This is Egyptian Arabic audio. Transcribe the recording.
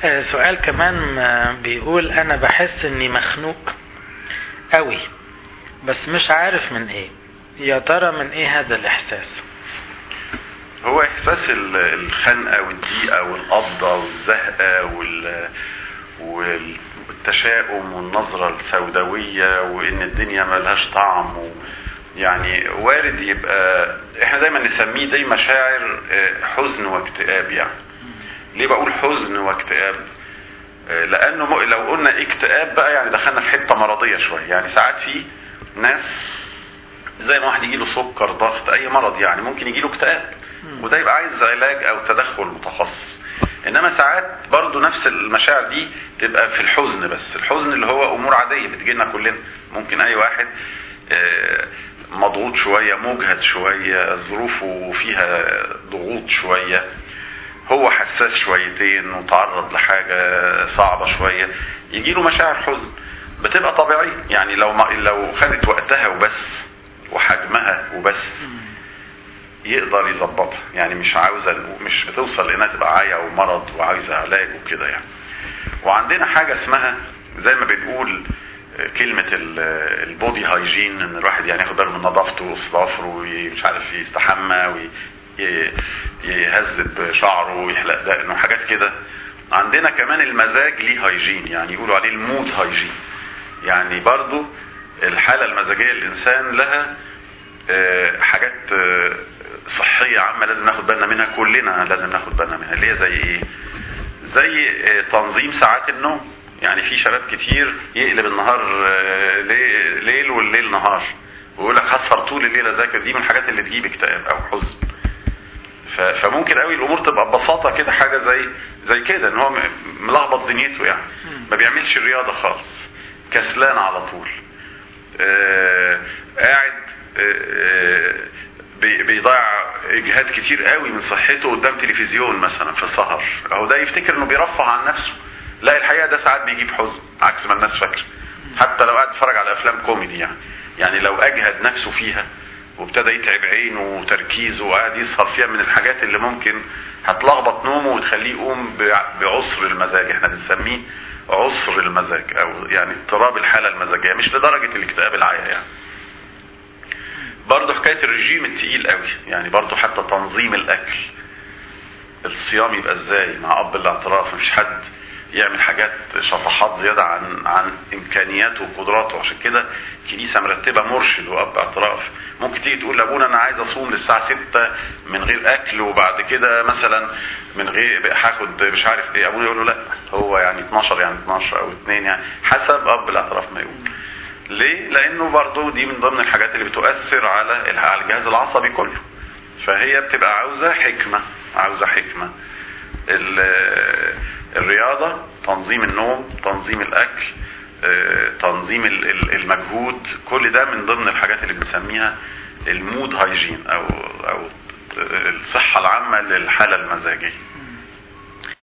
آه، سؤال كمان آه، بيقول انا بحس اني مخنوق قوي بس مش عارف من ايه يا ترى من ايه هذا الاحساس هو احساس ال- الخنقه والضيقه والقبضه والزهقه وال والتشاؤم والنظره السوداويه وان الدنيا ملهاش طعم و... يعني وارد يبقى احنا دايما نسميه دي مشاعر آه، حزن واكتئاب يعني ليه بقول حزن واكتئاب آه، لانه م- لو قلنا اكتئاب بقى يعني دخلنا في حته مرضيه شويه يعني ساعات في ناس زي ما واحد يجيله سكر ضغط اي مرض يعني ممكن يجيله اكتئاب وده يبقى عايز علاج او تدخل متخصص انما ساعات برضو نفس المشاعر دي تبقى في الحزن بس الحزن اللي هو امور عاديه بتجيلنا كلنا ممكن اي واحد آه، مضغوط شويه مجهد شويه ظروفه فيها ضغوط شويه هو حساس شويتين وتعرض لحاجه صعبه شويه يجي له مشاعر حزن بتبقى طبيعيه يعني لو ما لو خدت وقتها وبس وحجمها وبس يقدر يظبطها يعني مش عاوزه مش بتوصل لانها تبقى عايه ومرض وعايزه علاج وكده يعني وعندنا حاجه اسمها زي ما بنقول كلمة ال- البودي هايجين ان الواحد يعني ياخد باله من نظافته وصفافره ومش عارف يستحمى ويهذب شعره ويحلق دقنه وحاجات كده عندنا كمان المزاج ليه هايجين يعني يقولوا عليه المود هايجين يعني برضو الحالة المزاجية للإنسان لها آه، حاجات آه، صحية عامة لازم ناخد بالنا منها كلنا لازم ناخد بالنا منها اللي هي زي ايه زي آه، تنظيم ساعات النوم يعني في شباب كتير يقلب النهار آه، لي- ليل والليل نهار ويقول لك هسهر طول الليل اذاكر دي من الحاجات اللي تجيب اكتئاب او حزن ف- فممكن قوي الامور تبقى ببساطه كده حاجه زي زي كده ان هو م- ملخبط دنيته يعني ما بيعملش رياضه خالص كسلان على طول آه، قاعد آه، بي- بيضيع اجهاد كتير قوي من صحته قدام تلفزيون مثلا في السهر اهو ده يفتكر انه بيرفه عن نفسه لا الحقيقه ده ساعات بيجيب حزن عكس ما الناس فاكره حتى لو قاعد يتفرج على افلام كوميدي يعني يعني لو اجهد نفسه فيها وابتدى يتعب عينه وتركيزه وقاعد يسهر فيها من الحاجات اللي ممكن هتلخبط نومه وتخليه يقوم بع- بعسر المزاج احنا بنسميه عسر المزاج او يعني اضطراب الحاله المزاجيه مش لدرجه الاكتئاب العايه يعني برضه حكايه الرجيم التقيل قوي يعني برضه حتى تنظيم الاكل الصيام يبقى ازاي مع اب الاعتراف مفيش حد يعمل حاجات شطحات زياده عن عن امكانياته وقدراته عشان كده الكنيسه مرتبه مرشد واب اعتراف ممكن تيجي تقول لابونا انا عايز اصوم للساعه 6 من غير اكل وبعد كده مثلا من غير هاخد مش عارف ايه ابونا يقول له لا هو يعني 12 يعني 12 او 2 يعني حسب اب الاعتراف ما يقول ليه؟ لانه برضه دي من ضمن الحاجات اللي بتؤثر على على الجهاز العصبي كله فهي بتبقى عاوزه حكمه عاوزه حكمه ال- الرياضه تنظيم النوم تنظيم الاكل آه، تنظيم ال- ال- المجهود كل ده من ضمن الحاجات اللي بنسميها المود هايجين او او الصحه العامه للحاله المزاجيه